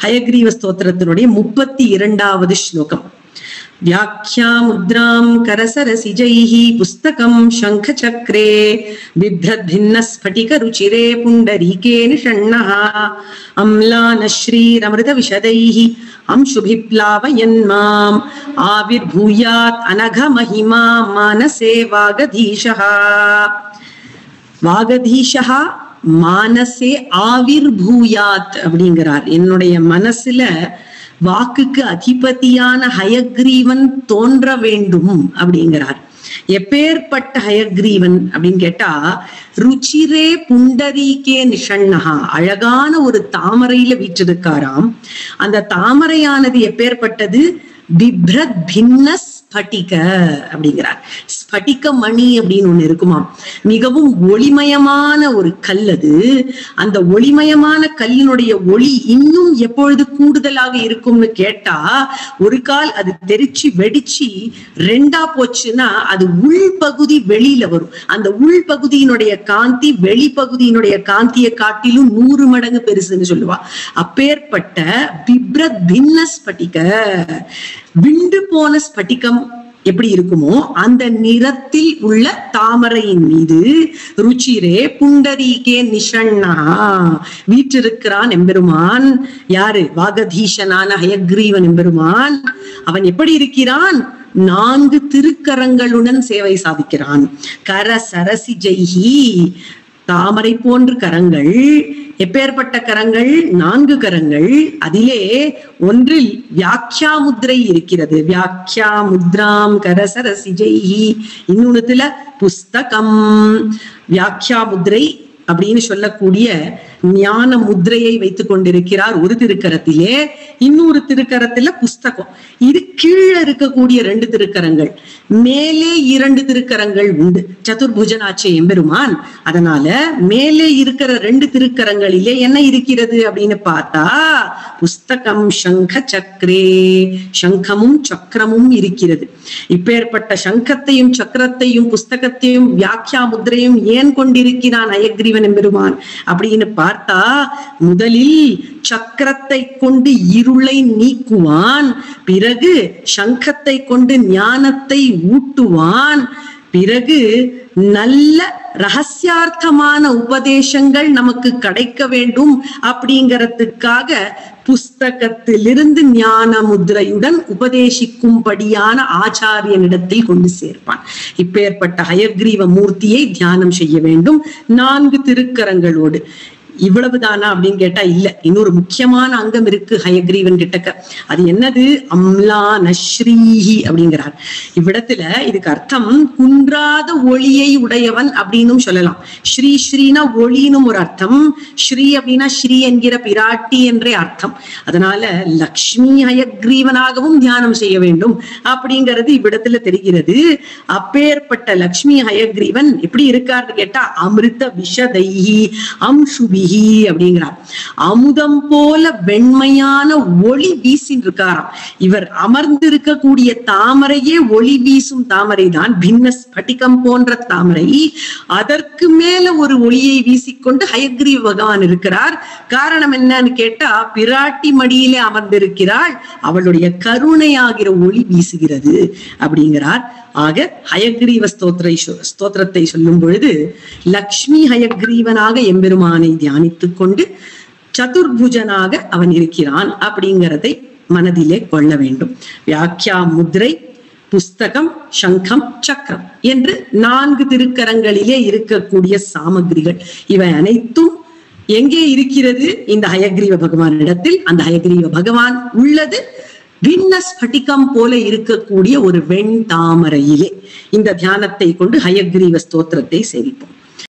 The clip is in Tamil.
ஹயக்ரீவ ஸ்தோத்திரத்தினுடைய முப்பத்தி இரண்டாவது ஸ்லோகம் व्याख्यामुद्रां करसरसिजैः पुस्तकं शङ्खचक्रे बिभ्रद्भिन्नस्फटिकरुचिरे पुण्डरीके निषण्णः अम्लानश्रीरमृतविशदैः अंशुभिः प्लावयन् माम् आविर्भूयात् अनघमहिमा मानसे वागधीशः வாகதீஷா மானசே ஆவிர்பூயாத் அப்படிங்கிறார் என்னுடைய மனசுல வாக்குக்கு அதிபதியான ஹயக்ரீவன் தோன்ற வேண்டும் அப்படிங்கிறார் எப்பேற்பட்ட ஹயக்ரீவன் அப்படின்னு கேட்டா ருச்சிரே புண்டரீகே நிஷண்ணஹா அழகான ஒரு தாமரையில வீற்றிருக்காராம் அந்த தாமரையானது எப்பேற்பட்டது பிப்ரத் பின்ன ஸ்பட்டிக அப்படிங்கிறார் ஸ்பட்டிக மணி அப்படின்னு ஒண்ணு இருக்குமாம் மிகவும் ஒளிமயமான ஒரு கல் அது அந்த ஒளிமயமான கல்லினுடைய ஒளி இன்னும் எப்பொழுது கூடுதலாக இருக்கும்னு கேட்டா ஒரு கால் அது தெரிச்சு வெடிச்சு ரெண்டா போச்சுன்னா அது உள்பகுதி வெளியில வரும் அந்த உள்பகுதியினுடைய காந்தி வெளிப்பகுதியினுடைய காந்தியை காட்டிலும் நூறு மடங்கு பெருசுன்னு சொல்லுவா அப்பேற்பட்ட பிப்ரத் பின்ன ஸ்பட்டிக விண்டு போன ஸ்பட்டிகம் எப்படி இருக்குமோ அந்த நிறத்தில் உள்ள தாமரையின் மீது ருச்சிரே புண்டரீகே நிஷண்ணா வீற்றிருக்கிறான் எம்பெருமான் யாரு வாகதீஷனான ஹயக்ரீவன் எம்பெருமான் அவன் எப்படி இருக்கிறான் நான்கு திருக்கரங்களுடன் சேவை சாதிக்கிறான் கர சரசி ஜெய்ஹி தாமரை போன்று கரங்கள் எப்பேற்பட்ட கரங்கள் நான்கு கரங்கள் அதிலே ஒன்றில் வியாக்கியா முத்ரை இருக்கிறது வியாக்கியா முத்ராம் கரசரசிஜைஹி இன்னொன்னுத்துல புஸ்தகம் வியாக்கியா முத்ரை அப்படின்னு சொல்லக்கூடிய ஞான முத்திரையை வைத்துக் கொண்டிருக்கிறார் ஒரு திருக்கரத்திலே இன்னொரு திருக்கரத்துல புஸ்தகம் இது கீழே இருக்கக்கூடிய ரெண்டு திருக்கரங்கள் மேலே இரண்டு திருக்கரங்கள் உண்டு சதுர்புஜனாச்சே எம்பெருமான் அதனால மேலே இருக்கிற ரெண்டு திருக்கரங்களிலே என்ன இருக்கிறது அப்படின்னு பார்த்தா புஸ்தகம் சங்க சக்கரே சங்கமும் சக்கரமும் இருக்கிறது இப்பேற்பட்ட சங்கத்தையும் சக்கரத்தையும் புஸ்தகத்தையும் வியாக்கியா முத்திரையும் ஏன் கொண்டிருக்கிறான் அயக்ரீவன் எம்பெருமான் அப்படின்னு பார்த்தா முதலில் சக்கரத்தை கொண்டு இருளை நீக்குவான் பிறகு சங்கத்தை கொண்டு ஞானத்தை ஊட்டுவான் பிறகு நல்ல ரகசியார்த்தமான உபதேசங்கள் நமக்கு கிடைக்க வேண்டும் அப்படிங்கறதுக்காக புஸ்தகத்திலிருந்து ஞான முத்திரையுடன் உபதேசிக்கும்படியான ஆச்சாரியனிடத்தில் கொண்டு சேர்ப்பான் இப்பேற்பட்ட ஹயக்ரீவ மூர்த்தியை தியானம் செய்ய வேண்டும் நான்கு திருக்கரங்களோடு இவ்வளவுதானா அப்படின்னு கேட்டா இல்ல இன்னொரு முக்கியமான அங்கம் இருக்கு ஹயக்ரீவன் கிட்டக்க அது என்னது அம்லா நஸ்ரீஹி அப்படிங்கிறார் இவ்விடத்துல இதுக்கு அர்த்தம் குன்றாத ஒளியை உடையவன் அப்படின்னும் சொல்லலாம் ஸ்ரீ ஸ்ரீனா ஒளினும் ஒரு அர்த்தம் ஸ்ரீ அப்படின்னா ஸ்ரீ என்கிற பிராட்டி என்றே அர்த்தம் அதனால லக்ஷ்மி ஹயக்ரீவனாகவும் தியானம் செய்ய வேண்டும் அப்படிங்கிறது இவ்விடத்துல தெரிகிறது அப்பேற்பட்ட லக்ஷ்மி ஹயக்ரீவன் எப்படி இருக்காருன்னு கேட்டா அமிர்த விஷதைஹி அம்சுபி பிஹி அப்படிங்கிறார் அமுதம் போல வெண்மையான ஒளி வீசின் இருக்காராம் இவர் அமர்ந்து இருக்கக்கூடிய தாமரையே ஒளி வீசும் தாமரை தான் பின்ன ஸ்பட்டிகம் போன்ற தாமரை அதற்கு மேல ஒரு ஒளியை வீசிக்கொண்டு ஹயக்ரீவ பகவான் இருக்கிறார் காரணம் என்னன்னு கேட்டா பிராட்டி மடியிலே அமர்ந்திருக்கிறாள் அவளுடைய கருணையாகிற ஒளி வீசுகிறது அப்படிங்கிறார் ஆக ஹயக்ரீவ ஸ்தோத்திரை ஸ்தோத்திரத்தை சொல்லும் பொழுது லக்ஷ்மி ஹயக்ரீவனாக எம்பெருமானை தியானித்துக் கொண்டு சதுர்புஜனாக அவன் இருக்கிறான் அப்படிங்கிறதை மனதிலே கொள்ள வேண்டும் வியாக்கியா முத்ரை புஸ்தகம் சங்கம் சக்கரம் என்று நான்கு திருக்கரங்களிலே இருக்கக்கூடிய சாமகிரிகள் இவை அனைத்தும் எங்கே இருக்கிறது இந்த ஹயக்ரீவ பகவானிடத்தில் அந்த ஹயக்ரீவ பகவான் உள்ளது பின்ன ஸ்பட்டிகம் போல இருக்கக்கூடிய ஒரு வெண் தாமரையிலே இந்த தியானத்தை கொண்டு ஹயக்ரீவ ஸ்தோத்திரத்தை சேவிப்போம்